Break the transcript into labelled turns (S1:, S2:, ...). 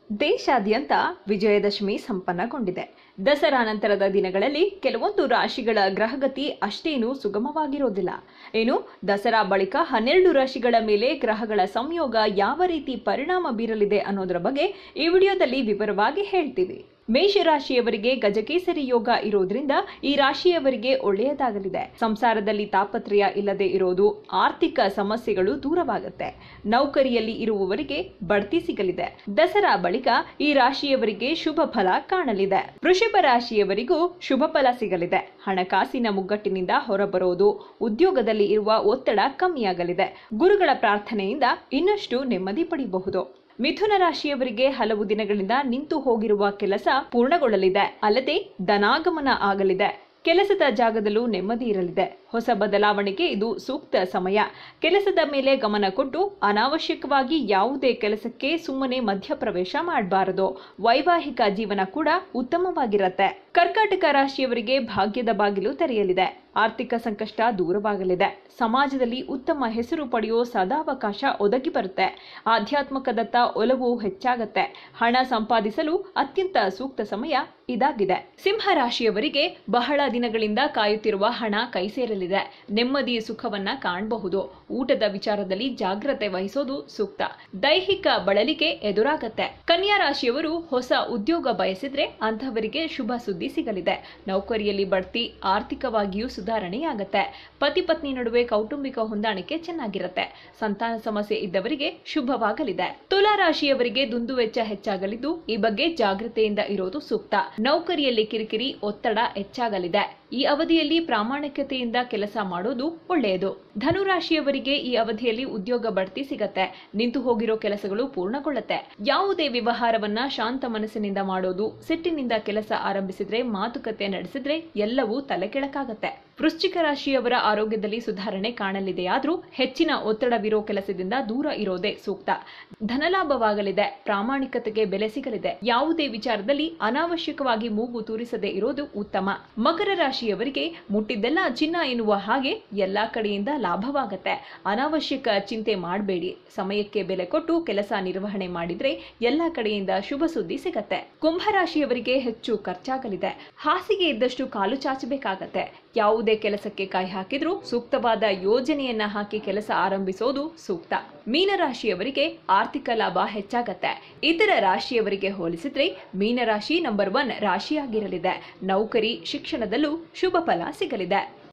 S1: ದೇಶಾದ್ಯಂತ ವಿಜಯದಶಮಿ ಸಂಪನ್ನಗೊಂಡಿದೆ ದಸರಾ ನಂತರದ ದಿನಗಳಲ್ಲಿ ಕೆಲವೊಂದು ರಾಶಿಗಳ ಗ್ರಹಗತಿ ಅಷ್ಟೇನೂ ಸುಗಮವಾಗಿರೋದಿಲ್ಲ ಏನು ದಸರಾ ಬಳಿಕ ಹನ್ನೆರಡು ರಾಶಿಗಳ ಮೇಲೆ ಗ್ರಹಗಳ ಸಂಯೋಗ ಯಾವ ರೀತಿ ಪರಿಣಾಮ ಬೀರಲಿದೆ ಅನ್ನೋದರ ಬಗ್ಗೆ ಈ ವಿಡಿಯೋದಲ್ಲಿ ವಿವರವಾಗಿ ಹೇಳ್ತೀವಿ ಮೇಷರಾಶಿಯವರಿಗೆ ಗಜಕೇಸರಿ ಯೋಗ ಇರೋದ್ರಿಂದ ಈ ರಾಶಿಯವರಿಗೆ ಒಳ್ಳೆಯದಾಗಲಿದೆ ಸಂಸಾರದಲ್ಲಿ ತಾಪತ್ರಯ ಇಲ್ಲದೆ ಇರೋದು ಆರ್ಥಿಕ ಸಮಸ್ಯೆಗಳು ದೂರವಾಗುತ್ತೆ ನೌಕರಿಯಲ್ಲಿ ಇರುವವರಿಗೆ ಬಡ್ತಿ ಸಿಗಲಿದೆ ದಸರಾ ಬಳಿಕ ಈ ರಾಶಿಯವರಿಗೆ ಶುಭ ಫಲ ಕಾಣಲಿದೆ ವೃಷಭ ರಾಶಿಯವರಿಗೂ ಶುಭ ಫಲ ಸಿಗಲಿದೆ ಹಣಕಾಸಿನ ಮುಗ್ಗಟ್ಟಿನಿಂದ ಹೊರಬರೋದು ಉದ್ಯೋಗದಲ್ಲಿ ಇರುವ ಒತ್ತಡ ಕಮ್ಮಿಯಾಗಲಿದೆ ಗುರುಗಳ ಪ್ರಾರ್ಥನೆಯಿಂದ ಇನ್ನಷ್ಟು ನೆಮ್ಮದಿ ಪಡೆಯಬಹುದು ಮಿಥುನ ರಾಶಿಯವರಿಗೆ ಹಲವು ದಿನಗಳಿಂದ ನಿಂತು ಹೋಗಿರುವ ಕೆಲಸ ಪೂರ್ಣಗೊಳ್ಳಲಿದೆ ಅಲ್ಲದೆ ಧನಾಗಮನ ಆಗಲಿದೆ ಕೆಲಸದ ಜಾಗದಲ್ಲೂ ನೆಮ್ಮದಿ ಇರಲಿದೆ ಹೊಸ ಬದಲಾವಣೆಗೆ ಇದು ಸೂಕ್ತ ಸಮಯ ಕೆಲಸದ ಮೇಲೆ ಗಮನ ಕೊಟ್ಟು ಅನಾವಶ್ಯಕವಾಗಿ ಯಾವುದೇ ಕೆಲಸಕ್ಕೆ ಸುಮ್ಮನೆ ಮಧ್ಯಪ್ರವೇಶ ಮಾಡಬಾರದು ವೈವಾಹಿಕ ಜೀವನ ಕೂಡ ಉತ್ತಮವಾಗಿರತ್ತೆ ಕರ್ಕಾಟಕ ರಾಶಿಯವರಿಗೆ ಭಾಗ್ಯದ ಬಾಗಿಲು ತೆರೆಯಲಿದೆ ಆರ್ಥಿಕ ಸಂಕಷ್ಟ ದೂರವಾಗಲಿದೆ ಸಮಾಜದಲ್ಲಿ ಉತ್ತಮ ಹೆಸರು ಪಡೆಯೋ ಸದಾವಕಾಶ ಒದಗಿ ಬರುತ್ತೆ ಆಧ್ಯಾತ್ಮಕದತ್ತ ಒಲವು ಹೆಚ್ಚಾಗತ್ತೆ ಹಣ ಸಂಪಾದಿಸಲು ಅತ್ಯಂತ ಸೂಕ್ತ ಸಮಯ ಇದಾಗಿದೆ ಸಿಂಹ ರಾಶಿಯವರಿಗೆ ಬಹಳ ದಿನಗಳಿಂದ ಕಾಯುತ್ತಿರುವ ಹಣ ಕೈ ಸೇರಲಿದೆ ನೆಮ್ಮದಿ ಸುಖವನ್ನ ಕಾಣಬಹುದು ಊಟದ ವಿಚಾರದಲ್ಲಿ ಜಾಗ್ರತೆ ವಹಿಸೋದು ಸೂಕ್ತ ದೈಹಿಕ ಬಳಲಿಕೆ ಎದುರಾಗತ್ತೆ ಕನ್ಯಾ ರಾಶಿಯವರು ಹೊಸ ಉದ್ಯೋಗ ಬಯಸಿದ್ರೆ ಅಂತಹವರಿಗೆ ಶುಭ ಸುದ್ದಿ ಸಿಗಲಿದೆ ನೌಕರಿಯಲ್ಲಿ ಬಡ್ತಿ ಆರ್ಥಿಕವಾಗಿಯೂ ಸುಧಾರಣೆಯಾಗತ್ತೆ ಪತಿ ಪತ್ನಿ ನಡುವೆ ಕೌಟುಂಬಿಕ ಹೊಂದಾಣಿಕೆ ಚೆನ್ನಾಗಿರುತ್ತೆ ಸಂತಾನ ಸಮಸ್ಯೆ ಇದ್ದವರಿಗೆ ಶುಭವಾಗಲಿದೆ ತುಲಾ ರಾಶಿಯವರಿಗೆ ದುಂದುವೆಚ್ಚ ಹೆಚ್ಚಾಗಲಿದ್ದು ಈ ಬಗ್ಗೆ ಜಾಗ್ರತೆಯಿಂದ ಇರೋದು ಸೂಕ್ತ ನೌಕರಿಯಲ್ಲಿ ಕಿರಿಕಿರಿ ಒತ್ತಡ ಹೆಚ್ಚಾಗಲಿದೆ ಈ ಅವಧಿಯಲ್ಲಿ ಪ್ರಾಮಾಣಿಕತೆಯಿಂದ ಕೆಲಸ ಮಾಡೋದು ಒಳ್ಳೆಯದು ಧನು ರಾಶಿಯವರಿಗೆ ಈ ಅವಧಿಯಲ್ಲಿ ಉದ್ಯೋಗ ಬಡ್ತಿ ಸಿಗತ್ತೆ ನಿಂತು ಹೋಗಿರೋ ಕೆಲಸಗಳು ಪೂರ್ಣಗೊಳ್ಳುತ್ತೆ ಯಾವುದೇ ವ್ಯವಹಾರವನ್ನ ಶಾಂತ ಮನಸ್ಸಿನಿಂದ ಮಾಡೋದು ಸಿಟ್ಟಿನಿಂದ ಕೆಲಸ ಆರಂಭಿಸಿದ್ರೆ ಮಾತುಕತೆ ನಡೆಸಿದ್ರೆ ಎಲ್ಲವೂ ತಲೆಕೆಳಕಾಗತ್ತೆ ವೃಶ್ಚಿಕ ರಾಶಿಯವರ ಆರೋಗ್ಯದಲ್ಲಿ ಸುಧಾರಣೆ ಕಾಣಲಿದೆಯಾದ್ರೂ ಹೆಚ್ಚಿನ ಒತ್ತಡವಿರೋ ಕೆಲಸದಿಂದ ದೂರ ಇರೋದೇ ಸೂಕ್ತ ಧನಲಾಭವಾಗಲಿದೆ ಪ್ರಾಮಾಣಿಕತೆಗೆ ಬೆಲೆ ಸಿಗಲಿದೆ ಯಾವುದೇ ವಿಚಾರದಲ್ಲಿ ಅನಾವಶ್ಯಕವಾಗಿ ಮೂಗು ತೂರಿಸದೇ ಇರೋದು ಉತ್ತಮ ಮಕರ ರಾಶಿಯವರಿಗೆ ಮುಟ್ಟಿದ್ದೆಲ್ಲ ಚಿನ್ನ ಎನ್ನುವ ಹಾಗೆ ಎಲ್ಲಾ ಕಡೆಯಿಂದ ಲಾಭವಾಗತ್ತೆ ಅನಾವಶ್ಯಕ ಚಿಂತೆ ಮಾಡಬೇಡಿ ಸಮಯಕ್ಕೆ ಬೆಲೆ ಕೊಟ್ಟು ಕೆಲಸ ನಿರ್ವಹಣೆ ಮಾಡಿದ್ರೆ ಎಲ್ಲಾ ಕಡೆಯಿಂದ ಶುಭ ಸುದ್ದಿ ಸಿಗತ್ತೆ ಕುಂಭರಾಶಿಯವರಿಗೆ ಹೆಚ್ಚು ಖರ್ಚಾಗಲಿದೆ ಹಾಸಿಗೆ ಇದ್ದಷ್ಟು ಕಾಲು ಚಾಚಬೇಕಾಗತ್ತೆ ಯಾವುದೇ ಕೆಲಸಕ್ಕೆ ಕೈ ಹಾಕಿದ್ರೂ ಸೂಕ್ತವಾದ ಯೋಜನೆಯನ್ನ ಹಾಕಿ ಕೆಲಸ ಆರಂಭಿಸೋದು ಸೂಕ್ತ ಮೀನರಾಶಿಯವರಿಗೆ ಆರ್ಥಿಕ ಲಾಭ ಹೆಚ್ಚಾಗತ್ತೆ ಇತರ ರಾಶಿಯವರಿಗೆ ಹೋಲಿಸಿದ್ರೆ ಮೀನರಾಶಿ ನಂಬರ್ ಒನ್ ರಾಶಿಯಾಗಿರಲಿದೆ ನೌಕರಿ ಶಿಕ್ಷಣದಲ್ಲೂ ಶುಭ ಫಲ ಸಿಗಲಿದೆ